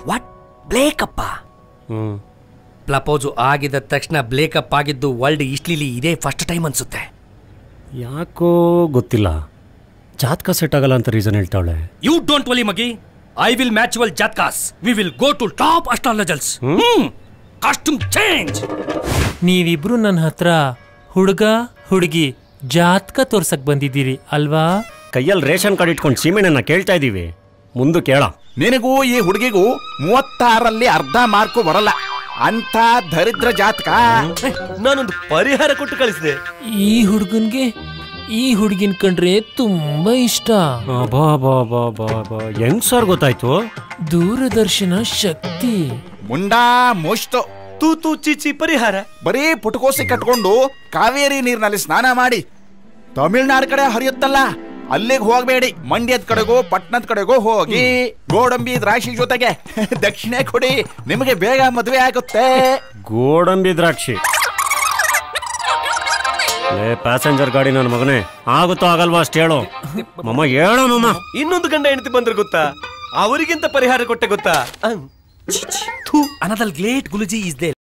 what ಬ್ಲೇಕಪ್ಪ hmm propose ಆಗಿದ ತಕ್ಷಣ ಬ್ಲೇಕಪ್ ಆಗಿದ್ದು ವರ್ಲ್ಡ್ ಹಿಸ್ಟ್ರಿಲಿ ಇದೇ ಫಸ್ಟ್ ಟೈಮ್ ಅನ್ಸುತ್ತೆ ಯಾಕೋ ಗೊತ್ತಿಲ್ಲ ಜಾತಕ ಸೆಟ್ ಆಗಲ್ಲ ಅಂತ ರೀಸನ್ ಹೇಳ್ತಾವಳೆ ಯು ಡೋಂಟ್ ವಲಿ ಮಗಿ ಐ ವಿಲ್ ಮ್ಯಾಚ್ ವೆಲ್ ಜಾತ್ಕಾಸ್ we will go to top astrologers costume change ನೀವಿಬ್ರು ನನ್ನ ಹತ್ರ ಹುಡುಗ ಹುಡುಗಿ ಜಾತಕ ತೋರ್ಸಕ್ ಬಂದಿದ್ದೀರಿ ಅಲ್ವಾ ಕೈಯಲ್ಲಿ ರೇಷನ್ ಕಾರ್ಡ್ ಇಟ್ಕೊಂಡು ಸೀಮೆಣ್ಣನ ಕೇಳ್ತಾ ಇದ್ದೀವಿ ಮುಂದೆ ಕೇಳ ನಿನಗೂ ಈ ಹುಡುಗಿಗೂ ಮೂವತ್ತಾರಲ್ಲಿ ಅರ್ಧ ಮಾರ್ಕು ಬರಲ್ಲ ಅಂತ ದರಿದ್ರ ಜಾತಕ ನಾನೊಂದು ಪರಿಹಾರ ಕೊಟ್ಟು ಕಳಿಸಿದೆ ಈ ಹುಡುಗನ್ಗೆ ಈ ಹುಡುಗಿನ ಕಂಡ್ರೆ ತುಂಬಾ ಇಷ್ಟ ಬಾ ಬಾ ಬಾ ಬಾ ಬಾ ಹೆಂಗ್ ಸರ್ ಗೊತ್ತಾಯ್ತು ದೂರದರ್ಶನ ಶಕ್ತಿ ಮುಂಡಾ ಮುಷ್ಟು ತೂ ತೂ ಚೀಚಿ ಪರಿಹಾರ ಬರೀ ಪುಟಕೋಸಿ ಕಟ್ಕೊಂಡು ಕಾವೇರಿ ನೀರಿನಲ್ಲಿ ಸ್ನಾನ ಮಾಡಿ ತಮಿಳ್ನಾಡು ಕಡೆ ಹರಿಯುತ್ತಲ್ಲ ಅಲ್ಲಿಗೆ ಹೋಗಬೇಡಿ ಮಂಡ್ಯದ ಕಡೆಗೂ ಪಟ್ನದ ಕಡೆಗೂ ಹೋಗಿ ಗೋಡಂಬಿ ದ್ರಾಕ್ಷಿ ಜೊತೆಗೆ ದಕ್ಷಿಣೆ ಕೊಡಿ ನಿಮಗೆ ಬೇಗ ಮದುವೆ ಆಗುತ್ತೆ ಗೋಡಂಬಿ ದ್ರಾಕ್ಷಿ ಲೇ ಪ್ಯಾಸೆಂಜರ್ ಗಾಡಿ ನನ್ನ ಮಗನೇ ಆಗುತ್ತೋ ಆಗಲ್ವಾ ಅಷ್ಟು ಹೇಳು ಮಮ್ಮ ಹೇಳೋ ಮಮ್ಮ ಇನ್ನೊಂದು ಗಂಡ ಹೆಂಡತಿ ಬಂದ್ರೆ ಗೊತ್ತಾ ಅವರಿಗಿಂತ ಪರಿಹಾರ ಕೊಟ್ಟೆ ಗೊತ್ತಾ ah, another great Guruji is they